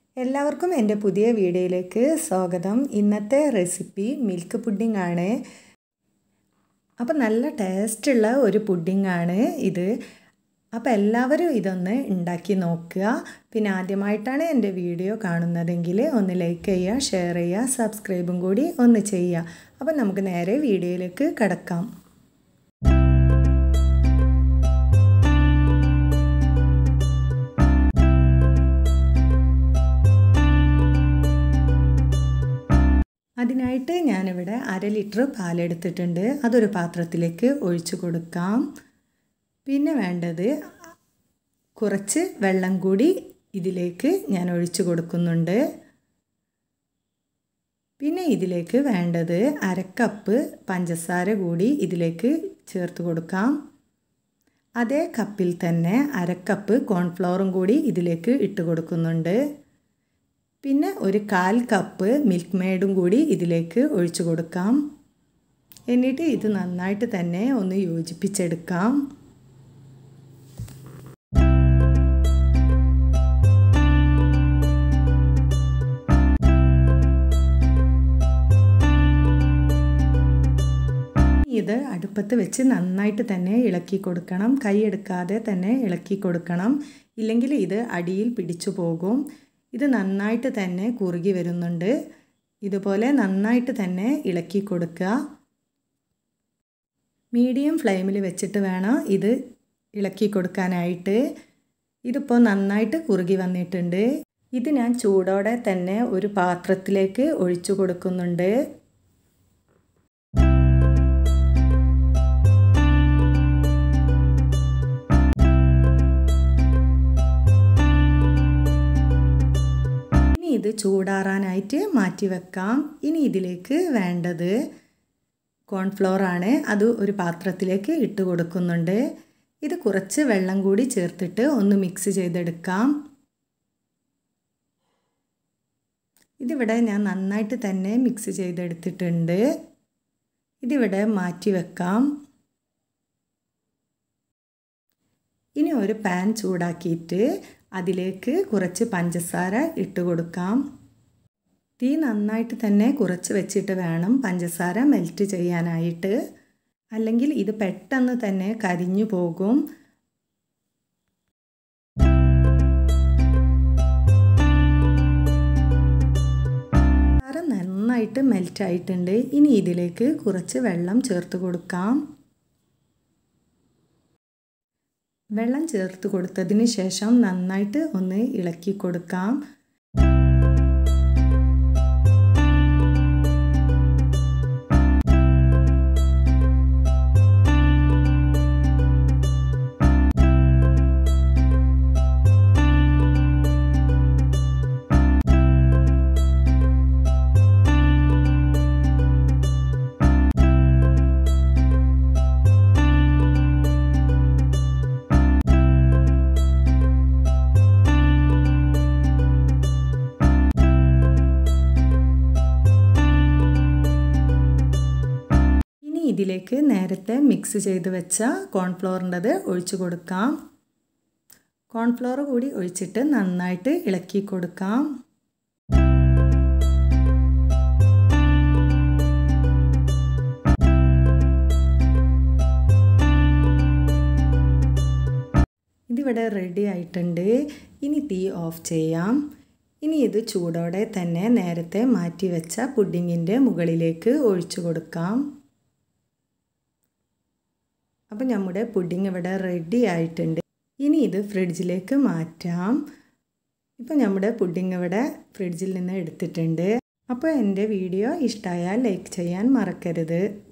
എല്ലാവർക്കും എൻ്റെ പുതിയ വീഡിയോയിലേക്ക് സ്വാഗതം ഇന്നത്തെ റെസിപ്പി മിൽക്ക് പുഡിംഗ് ആണ് അപ്പോൾ നല്ല ടേസ്റ്റുള്ള ഒരു പുഡിംഗ് ആണ് ഇത് അപ്പോൾ എല്ലാവരും ഇതൊന്ന് ഉണ്ടാക്കി നോക്കുക പിന്നെ ആദ്യമായിട്ടാണ് എൻ്റെ വീഡിയോ കാണുന്നതെങ്കിൽ ഒന്ന് ലൈക്ക് ചെയ്യുക ഷെയർ ചെയ്യുക സബ്സ്ക്രൈബും കൂടി ഒന്ന് ചെയ്യുക അപ്പോൾ നമുക്ക് നേരെ വീഡിയോയിലേക്ക് കിടക്കാം അതിനായിട്ട് ഞാനിവിടെ അര ലിറ്റർ പാലെടുത്തിട്ടുണ്ട് അതൊരു പാത്രത്തിലേക്ക് ഒഴിച്ചു കൊടുക്കാം പിന്നെ വേണ്ടത് കുറച്ച് വെള്ളം കൂടി ഇതിലേക്ക് ഞാൻ ഒഴിച്ചു കൊടുക്കുന്നുണ്ട് പിന്നെ ഇതിലേക്ക് വേണ്ടത് അരക്കപ്പ് പഞ്ചസാര കൂടി ഇതിലേക്ക് ചേർത്ത് കൊടുക്കാം അതേ കപ്പിൽ തന്നെ അരക്കപ്പ് കോൺഫ്ലവറും കൂടി ഇതിലേക്ക് ഇട്ട് കൊടുക്കുന്നുണ്ട് പിന്നെ ഒരു കാൽ കപ്പ് മിൽക്ക് മെയ്ഡും കൂടി ഇതിലേക്ക് ഒഴിച്ചു കൊടുക്കാം എന്നിട്ട് ഇത് നന്നായിട്ട് തന്നെ ഒന്ന് യോജിപ്പിച്ചെടുക്കാം ഇത് അടുപ്പത്ത് വെച്ച് നന്നായിട്ട് തന്നെ ഇളക്കി കൊടുക്കണം കൈയെടുക്കാതെ തന്നെ ഇളക്കി കൊടുക്കണം ഇല്ലെങ്കിൽ ഇത് അടിയിൽ പിടിച്ചു പോകും ഇത് നന്നായിട്ട് തന്നെ കുറുകി വരുന്നുണ്ട് ഇതുപോലെ നന്നായിട്ട് തന്നെ ഇളക്കി കൊടുക്കുക മീഡിയം ഫ്ലെയിമിൽ വെച്ചിട്ട് വേണം ഇത് ഇളക്കി കൊടുക്കാനായിട്ട് ഇതിപ്പോൾ നന്നായിട്ട് കുറുകി വന്നിട്ടുണ്ട് ഇത് ഞാൻ ചൂടോടെ തന്നെ ഒരു പാത്രത്തിലേക്ക് ഒഴിച്ചു കൊടുക്കുന്നുണ്ട് ഇനി ഇത് ചൂടാറാനായിട്ട് മാറ്റി വെക്കാം ഇനി ഇതിലേക്ക് വേണ്ടത് കോൺഫ്ലോർ ആണ് അത് ഒരു പാത്രത്തിലേക്ക് ഇട്ട് കൊടുക്കുന്നുണ്ട് ഇത് കുറച്ച് വെള്ളം കൂടി ചേർത്തിട്ട് ഒന്ന് മിക്സ് ചെയ്തെടുക്കാം ഇതിവിടെ ഞാൻ നന്നായിട്ട് തന്നെ മിക്സ് ചെയ്തെടുത്തിട്ടുണ്ട് ഇതിവിടെ മാറ്റി വെക്കാം ഇനി ഒരു പാൻ ചൂടാക്കിയിട്ട് അതിലേക്ക് കുറച്ച് പഞ്ചസാര ഇട്ട് കൊടുക്കാം തീ നന്നായിട്ട് തന്നെ കുറച്ച് വെച്ചിട്ട് വേണം പഞ്ചസാര മെൽറ്റ് ചെയ്യാനായിട്ട് അല്ലെങ്കിൽ ഇത് പെട്ടെന്ന് തന്നെ കരിഞ്ഞു പോകും നന്നായിട്ട് മെൽറ്റ് ആയിട്ടുണ്ട് ഇനി ഇതിലേക്ക് കുറച്ച് വെള്ളം ചേർത്ത് കൊടുക്കാം വെള്ളം ചേർത്ത് കൊടുത്തതിന് ശേഷം നന്നായിട്ട് ഒന്ന് ഇളക്കി കൊടുക്കാം ഇനി ഇതിലേക്ക് നേരത്തെ മിക്സ് ചെയ്ത് വെച്ച കോൺഫ്ലോറിൻ്റെത് ഒഴിച്ചു കൊടുക്കാം കോൺഫ്ലോർ കൂടി ഒഴിച്ചിട്ട് നന്നായിട്ട് ഇളക്കി കൊടുക്കാം ഇതിവിടെ റെഡി ആയിട്ടുണ്ട് ഇനി തീ ഓഫ് ചെയ്യാം ഇനി ഇത് ചൂടോടെ തന്നെ നേരത്തെ മാറ്റി വെച്ച പുഡിങ്ങിൻ്റെ മുകളിലേക്ക് ഒഴിച്ചു കൊടുക്കാം അപ്പം നമ്മുടെ പുഡിങ് ഇവിടെ റെഡി ആയിട്ടുണ്ട് ഇനി ഇത് ഫ്രിഡ്ജിലേക്ക് മാറ്റാം ഇപ്പം നമ്മുടെ പുഡിങ് ഇവിടെ ഫ്രിഡ്ജിൽ നിന്ന് എടുത്തിട്ടുണ്ട് അപ്പോൾ എൻ്റെ വീഡിയോ ഇഷ്ടമായാൽ ലൈക്ക് ചെയ്യാൻ മറക്കരുത്